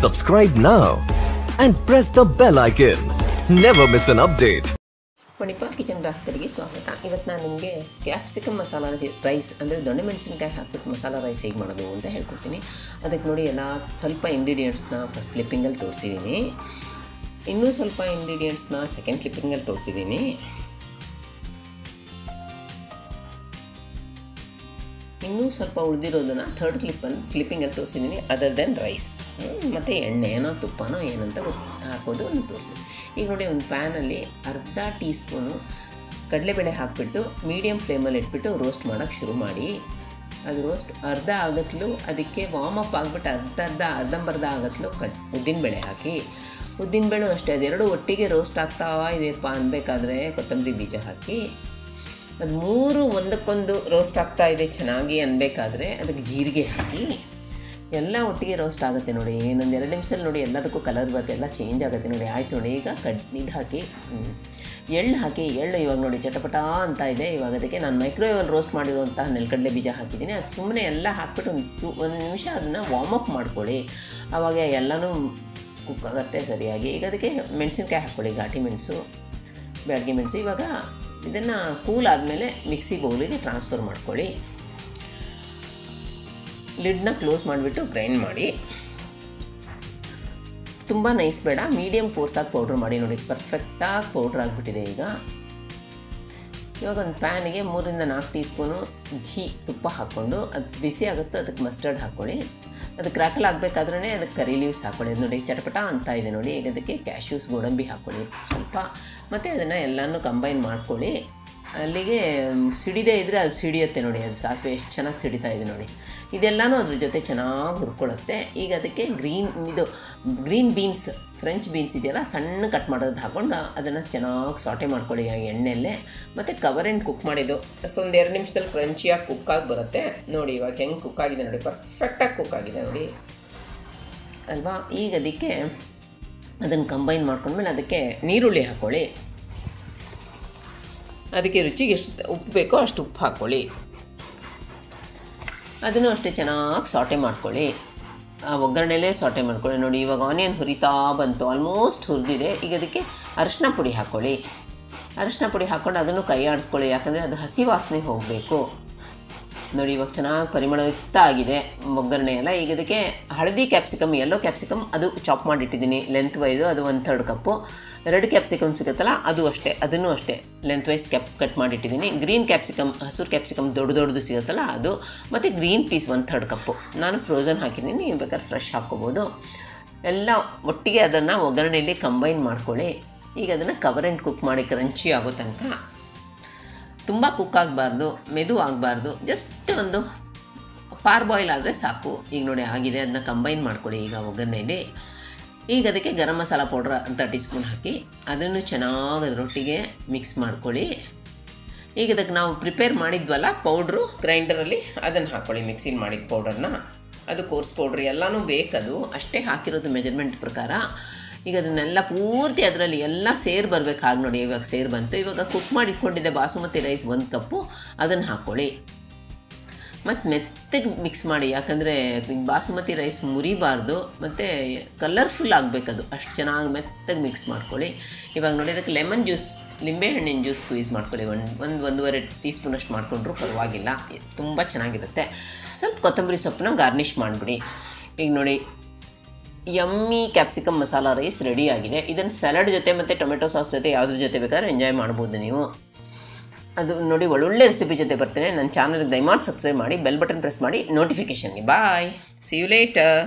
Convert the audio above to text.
Subscribe now and press the bell icon. Never miss an update. Manipal kitchen ಗ್ರಾಹಕರಿಗೆ ಸ್ವಾಗತ ಇವತ್ತು ನಾನು ನಿಮಗೆ ಕ್ಯಾಪ್ಸಿಕಮ್ ಮಸಾಲ ರೈಸ್ ಅಂದರೆ ದೊಣ್ಣೆ ಮೆಣಸಿನಕಾಯಿ ಹಾಕ್ಬಿಟ್ಟು ಮಸಾಲ ರೈಸ್ ಹೇಗೆ ಮಾಡೋದು ಅಂತ ಹೇಳ್ಕೊಡ್ತೀನಿ ಅದಕ್ಕೆ ನೋಡಿ ಎಲ್ಲ ಸ್ವಲ್ಪ ಇಂಗ್ರೀಡಿಯೆಂಟ್ಸ್ನ ಫಸ್ಟ್ ಕ್ಲಿಪ್ಪಿಂಗಲ್ಲಿ ತೋರಿಸಿದ್ದೀನಿ ಇನ್ನೂ ಸ್ವಲ್ಪ ಇಂಗ್ರೀಡಿಯೆಂಟ್ಸ್ನ ಸೆಕೆಂಡ್ ಕ್ಲಿಪ್ಪಿಂಗಲ್ಲಿ ತೋರಿಸಿದ್ದೀನಿ ಇನ್ನೂ ಸ್ವಲ್ಪ ಉಳಿದಿರೋದನ್ನು ಥರ್ಡ್ ಕ್ಲಿಪ್ಪಲ್ಲಿ ಕ್ಲಿಪ್ಪಿಂಗಲ್ಲಿ ತೋರಿಸಿದ್ದೀನಿ ಅದರ್ ದೆನ್ ರೈಸ್ ಮತ್ತು ಎಣ್ಣೆನೋ ತುಪ್ಪನೋ ಏನಂತ ಗೊತ್ತು ಹಾಕೋದು ಒಂದು ತೋರಿಸಿ ಈಗ ನೋಡಿ ಒಂದು ಪ್ಯಾನಲ್ಲಿ ಅರ್ಧ ಟೀ ಸ್ಪೂನು ಕಡಲೆಬೇಳೆ ಹಾಕಿಬಿಟ್ಟು ಮೀಡಿಯಮ್ ಫ್ಲೇಮಲ್ಲಿ ಇಟ್ಬಿಟ್ಟು ರೋಸ್ಟ್ ಮಾಡೋಕ್ಕೆ ಶುರು ಮಾಡಿ ಅದು ರೋಸ್ಟ್ ಅರ್ಧ ಆಗತ್ಲು ಅದಕ್ಕೆ ವಾರ್ಮ್ ಅಪ್ ಆಗಿಬಿಟ್ಟು ಅರ್ಧ ಅರ್ಧ ಅರ್ಧಂಬರ್ಧ ಆಗತ್ಲು ಕಟ್ ಉದ್ದಿನಬೇಳೆ ಹಾಕಿ ಉದ್ದಿನಬೇಳೆ ಅಷ್ಟೇ ಅದೆರಡು ಒಟ್ಟಿಗೆ ರೋಸ್ಟ್ ಆಗ್ತಾ ಇದೆಯಪ್ಪ ಅನ್ಬೇಕಾದ್ರೆ ಕೊತ್ತಂಬರಿ ಬೀಜ ಹಾಕಿ ಅದು ಮೂರು ಒಂದಕ್ಕೊಂದು ರೋಸ್ಟ್ ಆಗ್ತಾ ಇದೆ ಚೆನ್ನಾಗಿ ಅನ್ಬೇಕಾದ್ರೆ ಅದಕ್ಕೆ ಜೀರಿಗೆ ಹಾಕಿ ಎಲ್ಲ ಒಟ್ಟಿಗೆ ರೋಸ್ಟ್ ಆಗುತ್ತೆ ನೋಡಿ ಇನ್ನೊಂದು ಎರಡು ನಿಮಿಷದಲ್ಲಿ ನೋಡಿ ಎಲ್ಲದಕ್ಕೂ ಕಲರ್ ಬರುತ್ತೆ ಎಲ್ಲ ಚೇಂಜ್ ಆಗುತ್ತೆ ನೋಡಿ ಆಯ್ತು ನೋಡಿ ಈಗ ಕಡ್ ಇದು ಹಾಕಿ ಹ್ಮ್, ಎಳ್ಳು ಹಾಕಿ ಎಳ್ಳು ಇವಾಗ ನೋಡಿ ಚಟಪಟ ಅಂತ ಇದೆ ಇವಾಗ ಅದಕ್ಕೆ ನಾನು ಮೈಕ್ರೋವೇವಲ್ಲಿ ರೋಸ್ಟ್ ಮಾಡಿರುವಂತಹ ನೆಲಗಡಲೆ ಬೀಜ ಹಾಕಿದ್ದೀನಿ ಅದು ಸುಮ್ಮನೆ ಎಲ್ಲ ಹಾಕ್ಬಿಟ್ಟು ಒಂದು ಟು ಒಂದು ನಿಮಿಷ ಅದನ್ನು ವಾರ್ಮ್ ಅಪ್ ಮಾಡ್ಕೊಳ್ಳಿ ಆವಾಗ ಎಲ್ಲನೂ ಕುಕ್ ಆಗುತ್ತೆ ಸರಿಯಾಗಿ ಈಗ ಅದಕ್ಕೆ ಮೆಣಸಿನ್ಕಾಯಿ ಹಾಕ್ಕೊಳ್ಳಿ ಘಾಟಿ ಮೆಣಸು ಬ್ಯಾಡಗಿ ಮೆಣಸು ಇವಾಗ ಇದನ್ನು ಕೂಲ್ ಆದಮೇಲೆ ಮಿಕ್ಸಿ ಬೌಲಿಗೆ ಟ್ರಾನ್ಸ್ಫರ್ ಮಾಡ್ಕೊಳ್ಳಿ ಲಿಡ್ನ ಕ್ಲೋಸ್ ಮಾಡಿಬಿಟ್ಟು ಗ್ರೈಂಡ್ ಮಾಡಿ ತುಂಬ ನೈಸ್ ಬೇಡ ಮೀಡಿಯಮ್ ಫೋರ್ಸಾಗಿ ಪೌಡ್ರ್ ಮಾಡಿ ನೋಡಿ ಪರ್ಫೆಕ್ಟಾಗಿ ಪೌಡ್ರ್ ಆಗಿಬಿಟ್ಟಿದೆ ಈಗ ಇವಾಗ ಒಂದು ಪ್ಯಾನಿಗೆ ಮೂರಿಂದ ನಾಲ್ಕು ಟೀ ಸ್ಪೂನು ಘೀ ತುಪ್ಪ ಹಾಕ್ಕೊಂಡು ಅದು ಬಿಸಿ ಆಗುತ್ತೋ ಅದಕ್ಕೆ ಮಸ್ಟರ್ಡ್ ಹಾಕ್ಕೊಳ್ಳಿ ಅದು ಕ್ರ್ಯಾಕಲ್ ಆಗಬೇಕಾದ್ರೇ ಅದಕ್ಕೆ ಕರಿ ಲೀವ್ಸ್ ಹಾಕ್ಕೊಳ್ಳಿ ಅದು ನೋಡಿ ಚಟಪಟ ಅಂತ ಇದೆ ನೋಡಿ ಈಗ ಅದಕ್ಕೆ ಕ್ಯಾಶ್ಯೂಸ್ ಗೋಡಂಬಿ ಹಾಕ್ಕೊಳ್ಳಿ ಸ್ವಲ್ಪ ಮತ್ತು ಅದನ್ನು ಎಲ್ಲನೂ ಕಂಬೈನ್ ಮಾಡ್ಕೊಳ್ಳಿ ಅಲ್ಲಿಗೆ ಸಿಡಿದೇ ಇದ್ದರೆ ಅದು ಸಿಡಿಯುತ್ತೆ ನೋಡಿ ಅದು ಸಾಸಿವೆ ಎಷ್ಟು ಚೆನ್ನಾಗಿ ಸಿಡಿತಾ ಇದೆ ನೋಡಿ ಇದೆಲ್ಲನೂ ಅದ್ರ ಜೊತೆ ಚೆನ್ನಾಗಿ ಹುರ್ಕೊಳ್ಳುತ್ತೆ ಈಗ ಅದಕ್ಕೆ ಗ್ರೀನ್ ಇದು ಗ್ರೀನ್ ಬೀನ್ಸ್ ಫ್ರೆಂಚ್ ಬೀನ್ಸ್ ಇದೆಯಲ್ಲ ಸಣ್ಣ ಕಟ್ ಮಾಡೋದು ಹಾಕ್ಕೊಂಡು ಅದನ್ನು ಚೆನ್ನಾಗಿ ಸಾಟೆ ಮಾಡ್ಕೊಳ್ಳಿ ಆ ಎಣ್ಣೆಯಲ್ಲೇ ಮತ್ತು ಕವರ್ ಆ್ಯಂಡ್ ಕುಕ್ ಮಾಡಿದ್ದು ಸೊ ಒಂದು ಎರಡು ನಿಮಿಷದಲ್ಲಿ ಕ್ರಂಚಿಯಾಗಿ ಕುಕ್ಕಾಗಿ ಬರುತ್ತೆ ನೋಡಿ ಇವಾಗ ಹೆಂಗೆ ಕುಕ್ ಆಗಿದೆ ನೋಡಿ ಪರ್ಫೆಕ್ಟಾಗಿ ಕುಕ್ ಆಗಿದೆ ನೋಡಿ ಅಲ್ವಾ ಈಗ ಅದಕ್ಕೆ ಅದನ್ನು ಕಂಬೈನ್ ಮಾಡ್ಕೊಂಡ್ಮೇಲೆ ಅದಕ್ಕೆ ನೀರುಳ್ಳಿ ಹಾಕ್ಕೊಳ್ಳಿ ಅದಕ್ಕೆ ರುಚಿಗೆ ಎಷ್ಟು ಉಪ್ಪು ಬೇಕೋ ಅಷ್ಟು ಉಪ್ಪು ಹಾಕ್ಕೊಳ್ಳಿ ಅದನ್ನು ಅಷ್ಟೇ ಚೆನ್ನಾಗಿ ಸಾಟೆ ಮಾಡ್ಕೊಳ್ಳಿ ಆ ಒಗ್ಗರಣೆಲೇ ಸಾಟೆ ಮಾಡ್ಕೊಳ್ಳಿ ನೋಡಿ ಇವಾಗ ಆನಿಯನ್ ಹುರಿತಾ ಬಂತು ಆಲ್ಮೋಸ್ಟ್ ಹುರಿದಿದೆ ಈಗ ಅದಕ್ಕೆ ಅರಿಶಿನ ಪುಡಿ ಹಾಕ್ಕೊಳ್ಳಿ ಅರಿಶಿನ ಪುಡಿ ಹಾಕ್ಕೊಂಡು ಅದನ್ನು ಕೈ ಆಡಿಸ್ಕೊಳ್ಳಿ ಯಾಕಂದರೆ ಅದು ಹಸಿ ವಾಸನೆ ಹೋಗಬೇಕು ನೋಡಿ ಇವಾಗ ಚೆನ್ನಾಗಿ ಪರಿಮಳಯುಕ್ತ ಆಗಿದೆ ಒಗ್ಗರಣೆ ಎಲ್ಲ ಈಗ ಇದಕ್ಕೆ ಹಳದಿ ಕ್ಯಾಪ್ಸಿಕಮ್ ಯೆಲ್ಲೋ ಕ್ಯಾಪ್ಸಿಕಮ್ ಅದು ಚಾಪ್ ಮಾಡಿಟ್ಟಿದ್ದೀನಿ ಲೆಂತ್ ವೈಸು ಅದು ಒಂದು ಥರ್ಡ್ ಕಪ್ಪು ರೆಡ್ ಕ್ಯಾಪ್ಸಿಕಮ್ ಸಿಗುತ್ತಲ್ಲ ಅದು ಅಷ್ಟೇ ಅದನ್ನು ಅಷ್ಟೇ ಲೆಂತ್ ವೈಸ್ ಕ್ಯಾಪ್ ಕಟ್ ಮಾಡಿಟ್ಟಿದ್ದೀನಿ ಗ್ರೀನ್ ಕ್ಯಾಪ್ಸಿಕಮ್ ಹಸಿರು ಕ್ಯಾಪ್ಸಿಕಮ್ ದೊಡ್ಡ ದೊಡ್ಡದು ಸಿಗುತ್ತಲ್ಲ ಅದು ಮತ್ತು ಗ್ರೀನ್ ಪೀಸ್ ಒಂದು ಥರ್ಡ್ ಕಪ್ಪು ನಾನು ಫ್ರೋಝನ್ ಹಾಕಿದ್ದೀನಿ ನೀವು ಬೇಕಾದ್ರೆ ಫ್ರೆಶ್ ಹಾಕ್ಕೋಬೋದು ಎಲ್ಲ ಒಟ್ಟಿಗೆ ಅದನ್ನು ಒಗ್ಗರಣೆಯಲ್ಲಿ ಕಂಬೈನ್ ಮಾಡ್ಕೊಳ್ಳಿ ಈಗ ಅದನ್ನು ಕವರ್ ಆ್ಯಂಡ್ ಕುಕ್ ಮಾಡಿ ಕ್ರಂಚಿ ಆಗೋ ತನಕ ತುಂಬ ಕುಕ್ ಆಗಬಾರ್ದು ಮೆದು ಆಗಬಾರ್ದು ಜಸ್ಟ್ ಒಂದು ಪಾರ್ ಬಾಯ್ಲ್ ಆದರೆ ಸಾಕು ಈಗ ನೋಡಿ ಆಗಿದೆ ಅದನ್ನ ಕಂಬೈನ್ ಮಾಡ್ಕೊಳ್ಳಿ ಈಗ ಒಗ್ಗರಣೆಯಲ್ಲಿ ಈಗ ಅದಕ್ಕೆ ಗರಂ ಮಸಾಲ ಪೌಡ್ರ್ ಅರ್ಧ ಟೀ ಸ್ಪೂನ್ ಹಾಕಿ ಅದನ್ನು ಚೆನ್ನಾಗಿ ಅದರೊಟ್ಟಿಗೆ ಮಿಕ್ಸ್ ಮಾಡ್ಕೊಳ್ಳಿ ಈಗ ಅದಕ್ಕೆ ನಾವು ಪ್ರಿಪೇರ್ ಮಾಡಿದ್ವಲ್ಲ ಪೌಡ್ರು ಗ್ರೈಂಡರಲ್ಲಿ ಅದನ್ನು ಹಾಕ್ಕೊಳ್ಳಿ ಮಿಕ್ಸಿಲಿ ಮಾಡಿದ ಪೌಡರ್ನ ಅದು ಕೋರ್ಸ್ ಪೌಡ್ರ್ ಎಲ್ಲನೂ ಬೇಕದು ಅಷ್ಟೇ ಹಾಕಿರೋದು ಮೆಜರ್ಮೆಂಟ್ ಪ್ರಕಾರ ಈಗ ಅದನ್ನೆಲ್ಲ ಪೂರ್ತಿ ಅದರಲ್ಲಿ ಎಲ್ಲ ಸೇರ್ ಬರಬೇಕು ಹಾಗೆ ನೋಡಿ ಇವಾಗ ಸೇರ್ ಬಂತು ಇವಾಗ ಕುಕ್ ಮಾಡಿ ಇಟ್ಕೊಂಡಿದ್ದೆ ಬಾಸುಮತಿ ರೈಸ್ ಒಂದು ಕಪ್ಪು ಅದನ್ನು ಹಾಕ್ಕೊಳ್ಳಿ ಮತ್ತು ಮೆತ್ತಗೆ ಮಿಕ್ಸ್ ಮಾಡಿ ಯಾಕಂದರೆ ಬಾಸುಮತಿ ರೈಸ್ ಮುರಿಬಾರ್ದು ಮತ್ತು ಕಲರ್ಫುಲ್ ಆಗಬೇಕದು ಅಷ್ಟು ಚೆನ್ನಾಗಿ ಮೆತ್ತಗೆ ಮಿಕ್ಸ್ ಮಾಡ್ಕೊಳ್ಳಿ ಇವಾಗ ನೋಡಿ ಅದಕ್ಕೆ ಲೆಮನ್ ಜ್ಯೂಸ್ ಲಿಂಬೆಹಣ್ಣಿನ ಜ್ಯೂಸ್ ಸ್ಕ್ವೀಸ್ ಮಾಡ್ಕೊಳ್ಳಿ ಒಂದು ಒಂದು ಒಂದೂವರೆ ಟೀ ಸ್ಪೂನಷ್ಟು ಮಾಡಿಕೊಂಡ್ರು ಪರವಾಗಿಲ್ಲ ತುಂಬ ಚೆನ್ನಾಗಿರುತ್ತೆ ಸ್ವಲ್ಪ ಕೊತ್ತಂಬರಿ ಸೊಪ್ಪನ್ನ ಗಾರ್ನಿಷ್ ಮಾಡಿಬಿಡಿ ಈಗ ನೋಡಿ yummy capsicum masala rice ready ಆಗಿದೆ ಇದನ್ನು ಸಲಾಡ್ ಜೊತೆ ಮತ್ತು ಟೊಮೆಟೊ ಸಾಸ್ ಜೊತೆ ಯಾವುದ್ರ ಜೊತೆ ಬೇಕಾದ್ರೆ ಎಂಜಾಯ್ ಮಾಡ್ಬೋದು ನೀವು ಅದು ನೋಡಿ ಒಳ್ಳೊಳ್ಳೆ ರೆಸಿಪಿ ಜೊತೆ ಬರ್ತೇನೆ ನನ್ನ ಚಾನಲ್ಗೆ ದಯಮಾಡಿ ಸಬ್ಸ್ಕ್ರೈಬ್ ಮಾಡಿ ಬೆಲ್ ಬಟನ್ ಪ್ರೆಸ್ ಮಾಡಿ ನೋಟಿಫಿಕೇಷನ್ಗೆ ಬಾಯ್ ಸಿ ಯು ಲೇಟರ್